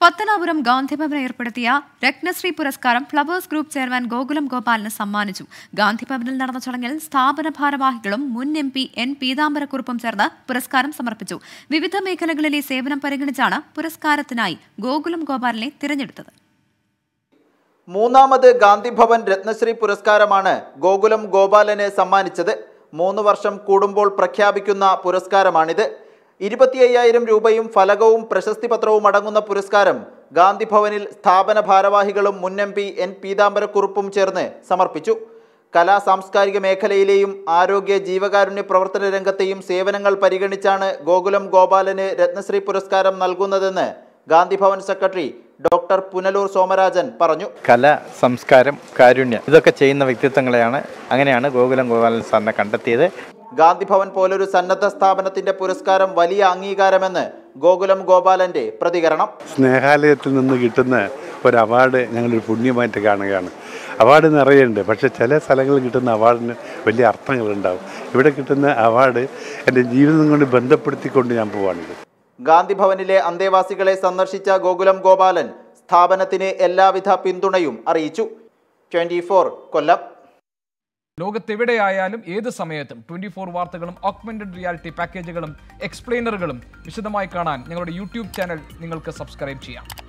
പത്തനാപുരം ഗാന്ധിഭവൻ ഏർപ്പെടുത്തിയ രത്നശ്രീ പുരസ്കാരം flowers group chairman Gokulam ഗോപാലിന് സമ്മാനിച്ചു ഗാന്ധിഭവനിൽ നടന്ന ചടങ്ങിൽ സ്ഥാപന ഭാരവാഹികളും മുൻ എം പി എൻ പീതാംബരക്കുറുപ്പും ചേർന്ന് പുരസ്കാരം സമർപ്പിച്ചു വിവിധ മേഖലകളിലെ സേവനം പരിഗണിച്ചാണ് പുരസ്കാരത്തിനായി ഗോകുലം ഗോപാലിനെ തിരഞ്ഞെടുത്തത് മൂന്നാമത് ഗാന്ധിഭവൻ രത്നശ്രീ പുരസ്കാരമാണ് ഗോകുലം ഗോപാലന് സമ്മാനിച്ചത് മൂന്ന് വർഷം കൂടുമ്പോൾ പ്രഖ്യാപിക്കുന്ന പുരസ്കാരമാണിത് ഇരുപത്തി അയ്യായിരം രൂപയും ഫലകവും പ്രശസ്തി പത്രവും അടങ്ങുന്ന പുരസ്കാരം ഗാന്ധിഭവനിൽ സ്ഥാപന ഭാരവാഹികളും മുൻ എം പി എൻ പീതാംബരക്കുറുപ്പും ചേർന്ന് സമർപ്പിച്ചു കലാ സാംസ്കാരിക മേഖലയിലെയും ആരോഗ്യ ജീവകാരുണ്യ പ്രവർത്തന രംഗത്തെയും സേവനങ്ങൾ പരിഗണിച്ചാണ് ഗോകുലം ഗോപാലന് രത്നശ്രീ പുരസ്കാരം നൽകുന്നതെന്ന് ഗാന്ധിഭവൻ സെക്രട്ടറി ഡോക്ടർ പുനലൂർ സോമരാജൻ പറഞ്ഞു കല സംസ്കാരം കാരുണ്യം ഇതൊക്കെ ചെയ്യുന്ന വ്യക്തിത്വങ്ങളെയാണ് അങ്ങനെയാണ് ഗോകുലം ഗോപാലൻ സാറിനെ കണ്ടെത്തിയത് ഗാന്ധിഭവൻ പോലൊരു സന്നദ്ധ സ്ഥാപനത്തിന്റെ പുരസ്കാരം വലിയ അംഗീകാരമെന്ന് ഗോകുലം ഗോപാലന്റെ പ്രതികരണം സ്നേഹാലയത്തിൽ നിന്ന് കിട്ടുന്ന ഒരു അവാർഡ് ഞങ്ങളൊരു പുണ്യമായിട്ട് കാണുകയാണ് അവാർഡ് നിറയുണ്ട് പക്ഷേ ചില സ്ഥലങ്ങളിൽ കിട്ടുന്ന അവാർഡിന് വലിയ അർത്ഥങ്ങളുണ്ടാവും ഇവിടെ കിട്ടുന്ന അവാർഡ് എൻ്റെ ജീവിതം കൊണ്ട് ബന്ധപ്പെടുത്തിക്കൊണ്ട് ഞാൻ പോവാണിത് ഗാന്ധിഭവനിലെ അന്തേവാസികളെ സന്ദർശിച്ച ഗോകുലം ഗോപാലൻ സ്ഥാപനത്തിന് എല്ലാവിധ പിന്തുണയും അറിയിച്ചു ട്വന്റി കൊല്ലം ലോകത്തെവിടെയായാലും ഏത് സമയത്തും ട്വന്റി ഫോർ വാർത്തകളും ഓഗ്മെന്റഡ് റിയാലിറ്റി പാക്കേജുകളും എക്സ്പ്ലെയിനറുകളും വിശദമായി കാണാൻ ഞങ്ങളുടെ യൂട്യൂബ് ചാനൽ നിങ്ങൾക്ക് സബ്സ്ക്രൈബ് ചെയ്യാം